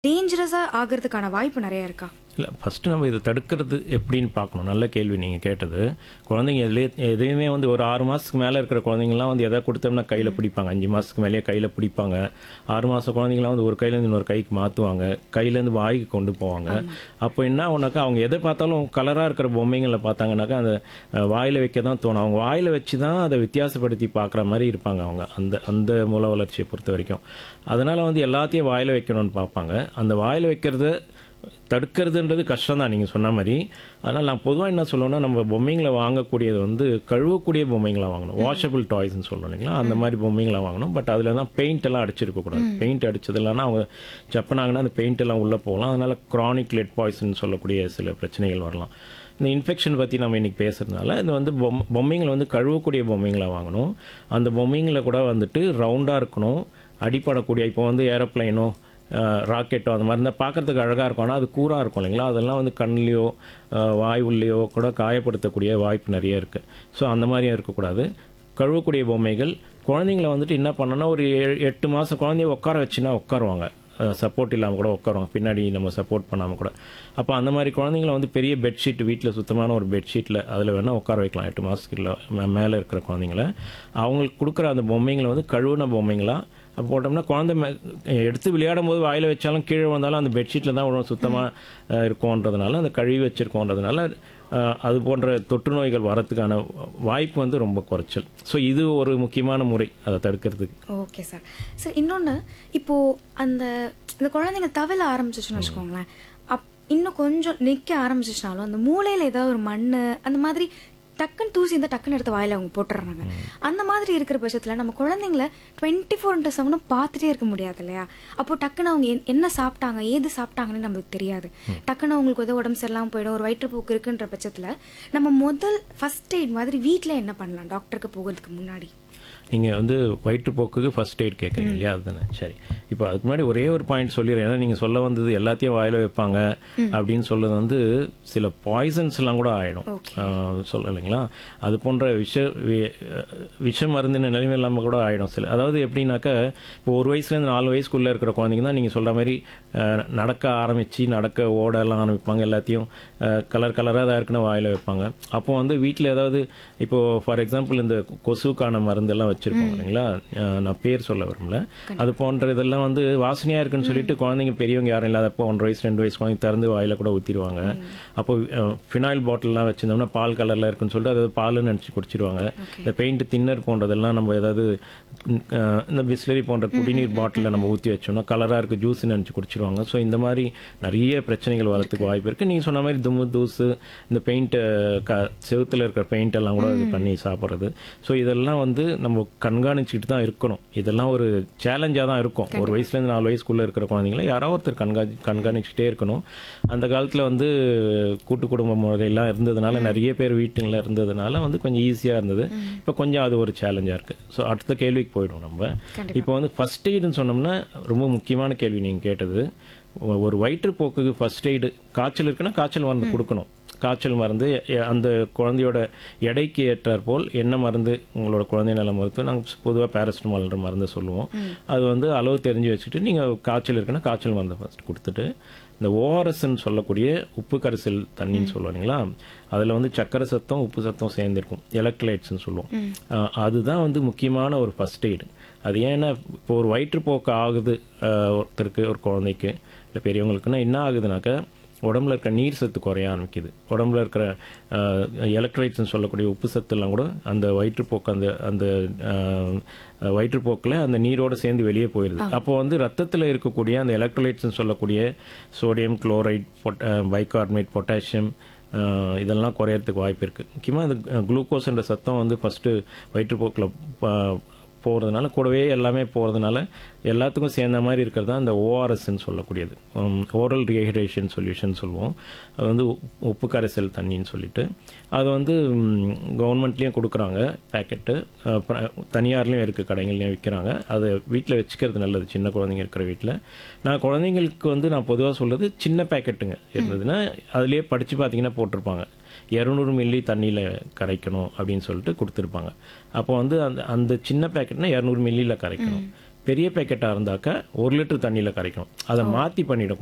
டேஞ்சரஸா ஆகிறதுக்கான வாய்ப்பு நிறைய இருக்கா இல்லை ஃபஸ்ட்டு நம்ம இதை தடுக்கிறது எப்படின்னு பார்க்கணும் நல்ல கேள்வி நீங்கள் கேட்டது குழந்தைங்க எதுலேயே எதையுமே வந்து ஒரு ஆறு மாதத்துக்கு மேலே இருக்கிற குழந்தைங்கலாம் வந்து எதை கொடுத்தோம்னா கையில் பிடிப்பாங்க அஞ்சு மாதத்துக்கு மேலேயே கையில் பிடிப்பாங்க ஆறு மாத குழந்தைங்களாம் வந்து ஒரு கையிலேருந்து இன்னொரு கைக்கு மாற்றுவாங்க கையிலேருந்து வாய்க்கு கொண்டு போவாங்க அப்போ என்ன ஆகுனாக்கா அவங்க எதை பார்த்தாலும் கலராக இருக்கிற பொம்மைங்களை பார்த்தாங்கனாக்கா அந்த வாயில் வைக்க தான் தோணும் அவங்க வாயில் வச்சு தான் அதை வித்தியாசப்படுத்தி பார்க்குற மாதிரி இருப்பாங்க அவங்க அந்த அந்த மூல வளர்ச்சியை பொறுத்த வரைக்கும் அதனால் வந்து எல்லாத்தையும் வாயில் வைக்கணும்னு பார்ப்பாங்க அந்த வாயில் வைக்கிறத தடுக்கிறதுன்றது கஷ்டம் தான் நீங்கள் சொன்ன மாதிரி அதனால் நான் பொதுவாக என்ன சொல்லுவேன்னா நம்ம பொம்மைங்களை வாங்கக்கூடியது வந்து கழுவக்கூடிய பொம்மைங்களா வாங்கணும் வாஷபிள் டாய்ஸ்னு சொல்லுவோம் இல்லைங்களா அந்த மாதிரி பொம்மைங்களா வாங்கணும் பட் அதில் தான் பெயிண்ட் எல்லாம் அடிச்சிருக்கக்கூடாது பெயிண்ட் அடிச்சதுலன்னா அவங்க ஜப்பனாங்கன்னா அந்த பெயிண்ட் எல்லாம் உள்ளே போகலாம் அதனால் க்ரானிக் லெட் பாய்சன் சொல்லக்கூடிய சில பிரச்சனைகள் வரலாம் இந்த இன்ஃபெக்ஷன் பற்றி நம்ம இன்றைக்கி பேசுகிறதுனால இது வந்து பொம் பொம்மைங்களை வந்து கழுவக்கூடிய பொம்மைங்களா வாங்கணும் அந்த பொம்மைங்களை கூட வந்துட்டு ரவுண்டாக இருக்கணும் அடிப்படக்கூடிய இப்போ வந்து ஏரோப்ளைனோ ராக்கெட்டோ அந்த மாதிரி இருந்தால் பார்க்குறதுக்கு அழகாக இருக்கும் ஆனால் அது கூராக இருக்கும் இல்லைங்களா அதெல்லாம் வந்து கண்லேயோ வாயுள்ளையோ கூட காயப்படுத்தக்கூடிய வாய்ப்பு நிறைய இருக்குது ஸோ அந்த மாதிரியும் இருக்கக்கூடாது கழுவக்கூடிய பொம்மைகள் குழந்தைங்கள வந்துட்டு என்ன பண்ணோன்னா ஒரு ஏழு எட்டு மாதம் குழந்தைய உட்கார வச்சுன்னா உட்காருவாங்க சப்போர்ட் இல்லாமல் கூட உட்காருவாங்க பின்னாடி நம்ம சப்போர்ட் பண்ணாமல் கூட அப்போ அந்த மாதிரி குழந்தைங்கள வந்து பெரிய பெட்ஷீட் வீட்டில் சுத்தமான ஒரு பெட்ஷீட்டில் அதில் வேணால் உட்கார வைக்கலாம் எட்டு மாதத்துக்கு மேலே இருக்கிற குழந்தைங்கள அவங்களுக்கு கொடுக்குற அந்த பொம்மைங்களை வந்து கழுவுன பொம்மைங்களா அப்போ போட்டோம்னா குழந்தை மே- எடுத்து விளையாடும் போது வாயில் வச்சாலும் கீழே வந்தாலும் அந்த பெட்ஷீட்டில் தான் விழும் சுத்தமாக இருக்கும்ன்றதுனால அந்த கழுவி வச்சிருக்கோன்றதுனால அஹ், அது போன்ற தொற்று நோய்கள் வரத்துக்கான வாய்ப்பு வந்து ரொம்ப குறைச்சல் ஸோ இது ஒரு முக்கியமான முறை அதை தடுக்கிறதுக்கு ஓகே சார் சார் இன்னொன்று இப்போ அந்த இந்த குழந்தைங்க தவில ஆரம்பிச்சிச்சுன்னு வச்சுக்கோங்களேன் அப் இன்னும் கொஞ்சம் நிற்க ஆரம்பிச்சிச்சுனாலும் அந்த மூளையில் ஏதாவது ஒரு மண் அந்த மாதிரி டக்குன்னு தூசி இருந்தால் டக்குன்னு எடுத்து வாயில அவங்க போட்டுறாங்க அந்த மாதிரி இருக்கிற பட்சத்தில் நம்ம குழந்தைங்கள டுவெண்ட்டி ஃபோர் இன்ட்டு செவனும் பார்த்துட்டே இருக்க முடியாது இல்லையா அப்போ டக்குன்னு அவங்க என்- என்ன சாப்பிட்டாங்க ஏது சாப்பிட்டாங்கன்னு நமக்கு தெரியாது டக்குன்னு அவங்களுக்கு ஏதோ உடம்பு சரியில்லாமல் போயிடும் ஒரு வயிற்றுப்போக்கு இருக்குன்ற பட்சத்தில் நம்ம முதல் ஃபர்ஸ்ட் எய்ட் மாதிரி வீட்டில் என்ன பண்ணலாம் டாக்டருக்கு போகிறதுக்கு முன்னாடி நீங்கள் வந்து வயிற்றுப்போக்குக்கு ஃபர்ஸ்ட் எய்ட் கேட்குறீங்க இல்லையா அதுதானே சரி இப்போ அதுக்கு முன்னாடி ஒரே ஒரு பாயிண்ட் சொல்லிடுறேன் ஏன்னா நீங்கள் சொல்ல வந்தது எல்லாத்தையும் வாயில வைப்பாங்க அப்படின்னு சொல்றது வந்து சில பாய்சன்ஸ் எல்லாம் கூட ஆயிடும் சொல்ல இல்லைங்களா அது போன்ற விஷ வி- விஷ மருந்தின நிலைமை இல்லாமல் கூட ஆயிடும் சில அதாவது எப்படின்னாக்கா இப்போ ஒரு வயசுலேருந்து நாலு வயசுக்குள்ளே இருக்கிற குழந்தைங்க தான் நீங்கள் சொல்கிற மாதிரி அஹ், நடக்க ஆரம்பித்து நடக்க ஓடலாம் ஆரம்பிப்பாங்க எல்லாத்தையும் கலர் கலராக தான் இருக்குன்னு வாயில் வைப்பாங்க அப்போ வந்து வீட்டில் ஏதாவது இப்போ ஃபார் எக்ஸாம்பிள் இந்த கொசுக்கான மருந்தெல்லாம் வச்சுருப்பாங்க இல்லைங்களா அஹ், நான் பேர் சொல்ல விரும்பல அது போன்ற இதெல்லாம் வந்து வாசனையாக இருக்குன்னு சொல்லிட்டு குழந்தைங்க பெரியவங்க யாரும் இல்லாதப்போ ஒன்றரை வயசு ரெண்டு வயசு குழந்தைங்க திறந்து வாயில் கூட ஊற்றிடுவாங்க அப்போ ஃபினாயில் பாட்டில்லாம் வச்சிருந்தோம்னா பால் கலரில் இருக்குன்னு சொல்லிட்டு அது பால்னு நினச்சி குடிச்சிருவாங்க இந்த பெயிண்ட் தின்னர் போன்றதெல்லாம் நம்ம ஏதாவது ம், அஹ், இந்த பிஸ்லரி போன்ற குடிநீர் பாட்டிலில் நம்ம ஊற்றி வச்சோம்னா கலராக இருக்குது ஜூஸ் நினச்சி குடிச்சிருவாங்க ஸோ இந்த மாதிரி நிறைய பிரச்சனைகள் வரதுக்கு வாய்ப்பு இருக்குது நீங்கள் சொன்ன மாதிரி தும்மு தூசு இந்த பெயிண்ட்டை க செவுத்துல இருக்கிற பெயிண்ட் எல்லாம் கூட இது பண்ணி சாப்பிட்றது ஸோ இதெல்லாம் வந்து நம்ம கண்காணிச்சுக்கிட்டு தான் இருக்கணும் இதெல்லாம் ஒரு சேலஞ்சாக தான் இருக்கும் ஒரு வயசுலேருந்து நாலு வயசுக்குள்ளே இருக்கிற குழந்தைங்கள யாராவது ஒருத்தர் கண்கா கண்காணிச்சுட்டே இருக்கணும் அந்த காலத்தில் வந்து கூட்டு குடும்ப முறையெல்லாம் இருந்ததுனால நிறைய பேர் வீட்டுங்களில் இருந்ததுனால வந்து கொஞ்சம் ஈஸியாக இருந்தது இப்போ கொஞ்சம் அது ஒரு சேலஞ்சாக இருக்குது ஸோ அடுத்த கேள்விக்கு போயிடும் நம்ம இப்போ வந்து ஃபர்ஸ்ட் எய்டுன்னு சொன்னோம்னா ரொம்ப முக்கியமான கேள்வி நீங்கள் கேட்டது ஒ- ஒரு வயிற்றுப்போக்குக்கு ஃபர்ஸ்ட் எய்டு காய்ச்சல் இருக்குன்னா காய்ச்சல் மருந்து கொடுக்கணும் காய்ச்சல் மருந்து எ- அந்த குழந்தையோட எடைக்கு ஏற்றாற் போல் என்ன மருந்து உங்களோட குழந்தை நல மருத்துவம் நாங்கள் பொதுவாக பேரசிட்டமால்ன்ற மருந்து சொல்லுவோம் அது வந்து அளவு தெரிஞ்சு வச்சுட்டு நீங்கள் காய்ச்சல் இருக்குன்னா காய்ச்சல் மருந்து ஃபர்ஸ்ட் கொடுத்துட்டு இந்த ஓஆர்எஸ்ன்னு சொல்லக்கூடிய உப்பு கரைசல் தண்ணின்னு சொல்லுவோம் இல்லைங்களா அதில் வந்து சக்கரை சத்தம் உப்பு சத்தம் சேர்ந்துருக்கும் எலக்ட்ரைட்ஸ்னு சொல்லுவோம் அஹ் அதுதான் வந்து முக்கியமான ஒரு ஃபர்ஸ்ட் எய்டு அது ஏன்னா இப்போ ஒரு வயிற்றுப்போக்கு ஆகுது அஹ் ஒருத்தருக்கு ஒரு குழந்தைக்கு இல்லை பெரியவங்களுக்குன்னா என்ன ஆகுதுனாக்கா உடம்புல இருக்கிற நீர் சத்து குறைய ஆரம்பிக்குது உடம்புல இருக்கிற எலக்ட்ரைட்ஸ்னு சொல்லக்கூடிய உப்பு சத்துலாம் கூட அந்த வயிற்றுப்போக்கு அந்த அந்த அஹ், வயிற்றுப்போக்கில் அந்த நீரோட சேர்ந்து வெளியே போயிடுது அப்போ வந்து ரத்தத்தில் இருக்கக்கூடிய அந்த எலக்ட்ரோலைட்ஸ்னு சொல்லக்கூடிய சோடியம் குளோரைட் பொட் பைகார்பனேட் பொட்டாசியம் அஹ், இதெல்லாம் குறையறதுக்கு வாய்ப்பு இருக்குது முக்கியமாக இந்த குளுக்கோஸ்ன்ற சத்தம் வந்து ஃபஸ்ட்டு வயிற்றுப்போக்கில் போகிறதுனால கூடவே எல்லாமே போகிறதுனால எல்லாத்துக்கும் சேர்ந்த மாதிரி இருக்கிறது தான் இந்த ஓஆர்எஸ்ன்னு சொல்லக்கூடியது ஓரல் ரீஹைட்ரேஷன் சொல்யூஷன் சொல்லுவோம் அது வந்து உப்- உப்பு கரைசல் தண்ணின்னு சொல்லிட்டு அது வந்து கவர்மெண்ட்லேயும் கொடுக்குறாங்க பேக்கெட்டு தனியார்லேயும் இருக்குது கடைகள்லையும் விற்கிறாங்க அதை வீட்டில் வச்சுக்கிறது நல்லது சின்ன குழந்தைங்க இருக்கிற வீட்டில் நான் குழந்தைங்களுக்கு வந்து நான் பொதுவாக சொல்கிறது சின்ன பேக்கெட்டுங்க இருந்ததுன்னா அதுலேயே படித்து பார்த்தீங்கன்னா போட்டிருப்பாங்க இரநூறு மில்லி தண்ணியில் கரைக்கணும் அப்படின்னு சொல்லிட்டு கொடுத்துருப்பாங்க அப்போ வந்து அந்த அந்த சின்ன பேக்கெட்னா இரநூறு மில்லியில் கரைக்கணும் பெரிய பேக்கெட்டாக இருந்தாக்கா ஒரு லிட்டர் தண்ணியில் கரைக்கணும் அதை மாற்றி பண்ணிடக்கூடாது